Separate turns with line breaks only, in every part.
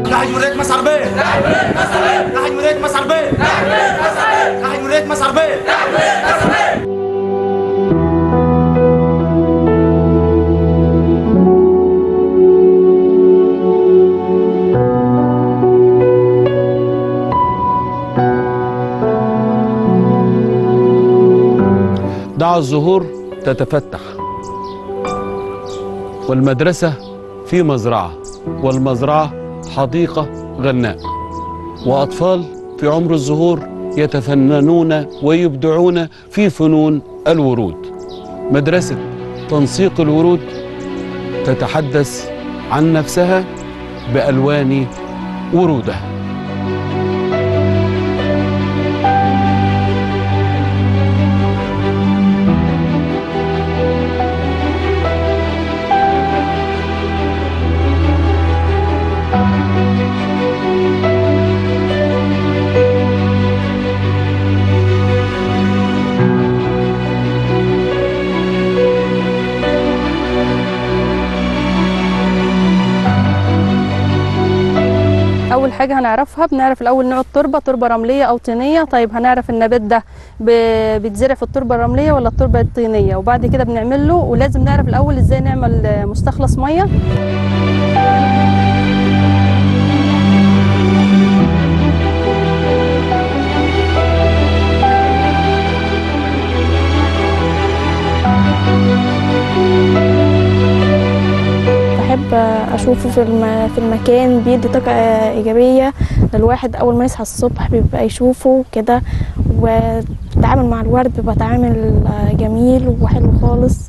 نحن جمهورية مصر عربية نحن جمهورية مصر عربية نحن جمهورية مصر عربية
دع الزهور تتفتح والمدرسة في مزرعة والمزرعة حديقة غناء وأطفال في عمر الزهور يتفننون ويبدعون في فنون الورود مدرسة تنسيق الورود تتحدث عن نفسها بألوان ورودها
اول حاجه هنعرفها بنعرف الاول نوع التربه تربه رمليه او طينيه طيب هنعرف النبات ده ب- بيتزرع في التربه الرمليه ولا التربه الطينيه وبعد كده بنعمل له ولازم نعرف الاول ازاي نعمل آه، مستخلص ميه
بحب اشوفه في الم... في المكان بيدي طاقه ايجابيه للواحد اول ما يصحى الصبح بيبقى يشوفه كده والتعامل مع الورد بيبقى تعامل جميل وحلو خالص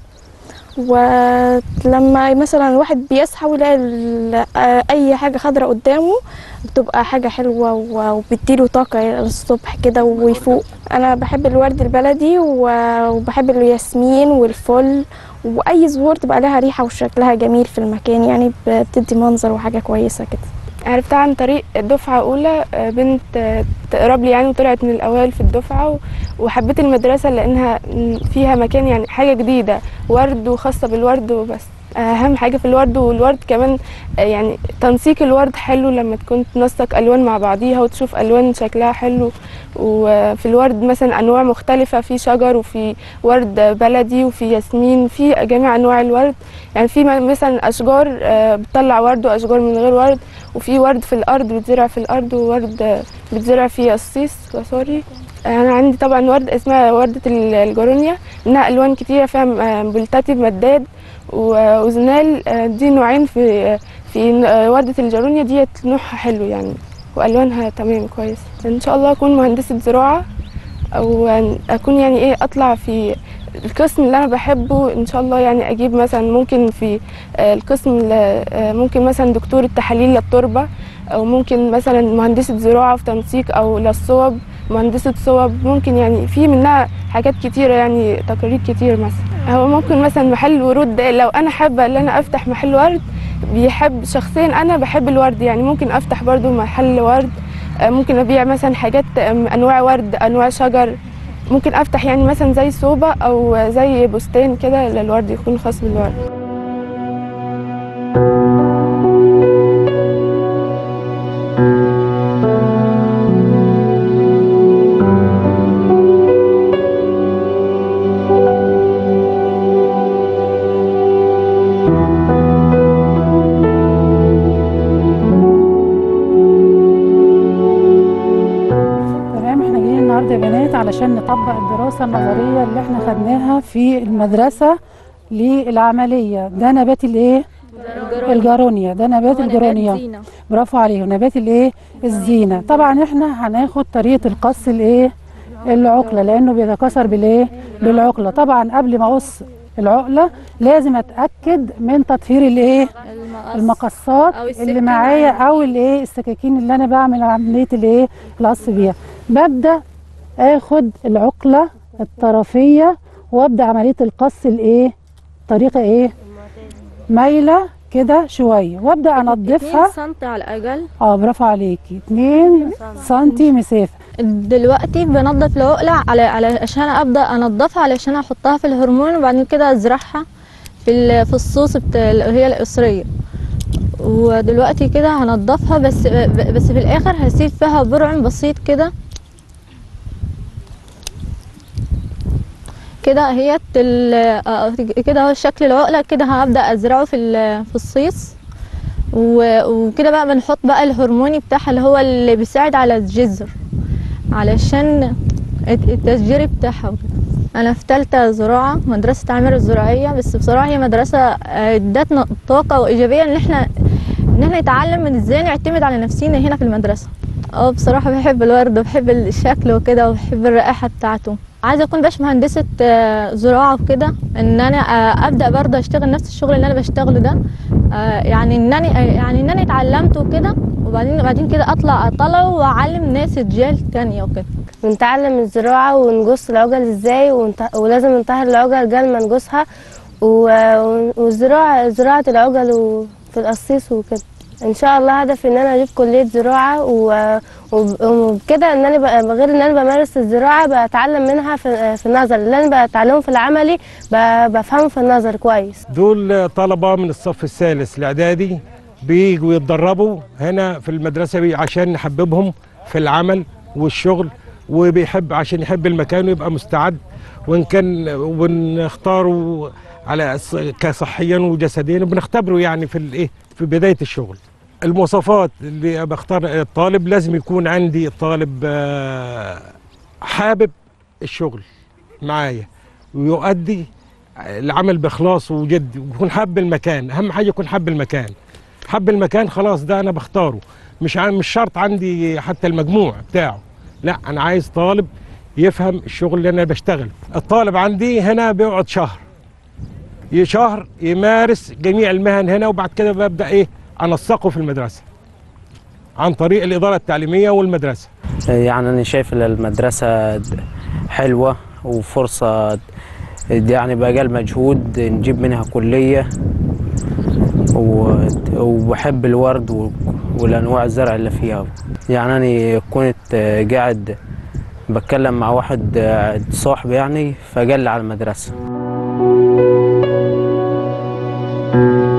ولما مثلا الواحد بيصحى ويلاقي ال- اي حاجه خضراء قدامه بتبقى حاجه حلوه و- وبتديله طاقه الصبح كده ويفوق انا بحب الورد البلدي و- وبحب الياسمين والفل واي زهور تبقى لها ريحه وشكلها جميل في المكان يعني ب- بتدي منظر وحاجه كويسه كده
عرفتها عن طريق دفعة أولى آه، بنت آه، تقرب لي يعني وطلعت من الأوائل في الدفعة و- وحبيت المدرسة لأنها م، فيها مكان يعني حاجة جديدة ورد وخاصة بالورد وبس أهم حاجة في الورد والورد كمان آه، يعني تنسيق الورد حلو لما تكون تنسق ألوان مع بعضيها وتشوف ألوان شكلها حلو وفي الورد مثلا أنواع مختلفة في شجر وفي ورد بلدي وفي ياسمين في جميع أنواع الورد يعني في م- مثلا أشجار آه، بتطلع ورد وأشجار من غير ورد وفي ورد في الارض بيتزرع في الارض وورد بيتزرع في قصيص سوري انا عندي طبعا ورد اسمها ورده ال- الجارونيا انها الوان كتيره فيها م- بلتاتي مداد و- وزنال آه، دي نوعين في في آه، ورده الجارونيا ديت نوعها حلو يعني والوانها تمام كويس ان شاء الله اكون مهندسه زراعه او اكون يعني ايه اطلع في القسم اللي انا بحبه ان شاء الله يعني اجيب مثلا ممكن في آه، القسم اللي- آه، ممكن مثلا دكتور التحاليل للتربه او ممكن مثلا مهندسه زراعه في تنسيق او للصوب مهندسه صوب ممكن يعني في منها حاجات كتيره يعني تقارير كتير مثلا هو ممكن مثلا محل ورود ده لو انا حابه ان انا افتح محل ورد بيحب شخصيا انا بحب الورد يعني ممكن افتح برضو محل ورد آه، ممكن ابيع مثلا حاجات آم، انواع ورد انواع شجر ممكن افتح يعني مثلا زي صوبه او زي بستان كده للورد يكون خاص بالورد
تمام احنا جايين النهارده يا بنات علشان نطبق الدراسه النظريه اللي احنا خدناها في المدرسه للعمليه ده نبات الايه الجارونيا ده نبات الجارونيا برافو عليه نبات الايه الزينه طبعا احنا هناخد طريقه القص الايه العقله لانه بيتكاثر بالايه بالعقله طبعا قبل ما اقص العقله لازم اتاكد من تطهير الايه المقصات
أو
اللي
السكينة
معايا او الايه السكاكين اللي انا بعمل عمليه الايه القص بيها ببدا اخد العقله الطرفيه وابدا عمليه القص الايه طريقه ايه مايله كده شويه وابدا انضفها
سنتي على الأقل
اه برافو عليكي 2 سنتي مسافه
دلوقتي بنضف العقلة على علشان أبدأ أنضفها علشان أحطها في الهرمون وبعد كده أزرعها في ال- في الصوص بتاع اللي هي القصرية ودلوقتي كده هنضفها بس ب- بس في الاخر هسيب فيها برعم بسيط كده كده اهيت ال- آه، كده اهو شكل العقله كده هبدا ازرعه في ال- في الصيص و- وكده بقى بنحط بقى الهرموني بتاعها اللي هو اللي بيساعد على الجذر علشان الت- التشجيري بتاعها وكده. انا في ثالثه زراعه مدرسه عامر الزراعيه بس بصراحه هي مدرسه آه، ادتنا طاقه وايجابيه ان احنا ان احنا نتعلم من ازاي نعتمد على نفسينا هنا في المدرسه اه بصراحه بحب الورد وبحب الشكل وكده وبحب الرائحه بتاعته عايزه اكون باش مهندسه آه، زراعه وكده ان انا آه، ابدا برضه اشتغل نفس الشغل اللي انا بشتغله ده آه، يعني ان انا يعني ان انا اتعلمت وكده وبعدين بعدين كده اطلع اطلع واعلم ناس رجال تانية وكده
بنتعلم الزراعة ونجص العجل ازاي ونط- ولازم نطهر العجل قبل ما نجصها و- والزراعة زراعة العجل و- في القصيص وكده ان شاء الله هدفي ان انا اجيب كلية زراعة و- وب- وبكده ان انا بقى- غير ان انا بمارس الزراعة بتعلم منها في في النظر اللي انا بتعلمه في العملي ب- بفهمه في النظر كويس
دول طلبة من الصف الثالث الإعدادي بيجوا يتدربوا هنا في المدرسة بي- عشان نحببهم في العمل والشغل وبيحب عشان يحب المكان ويبقى مستعد وإن كان ونختاره على ص- كصحيا وجسديا وبنختبره يعني في الإيه في بداية الشغل المواصفات اللي بختار الطالب لازم يكون عندي الطالب آه، حابب الشغل معايا ويؤدي العمل باخلاص وجد ويكون حب المكان اهم حاجه يكون حب المكان حب المكان خلاص ده انا بختاره مش ع- مش شرط عندي حتى المجموع بتاعه لا انا عايز طالب يفهم الشغل اللي انا بشتغله الطالب عندي هنا بيقعد شهر ي- شهر يمارس جميع المهن هنا وبعد كده ببدا ايه انسقه في المدرسه عن طريق الاداره التعليميه والمدرسه
يعني أنا شايف إن المدرسة د- حلوة وفرصة د- يعني بأقل مجهود نجيب منها كلية و- وبحب الورد و- والأنواع الزرع اللي فيها يعني أنا كنت قاعد بتكلم مع واحد صاحبي يعني فقال لي على المدرسة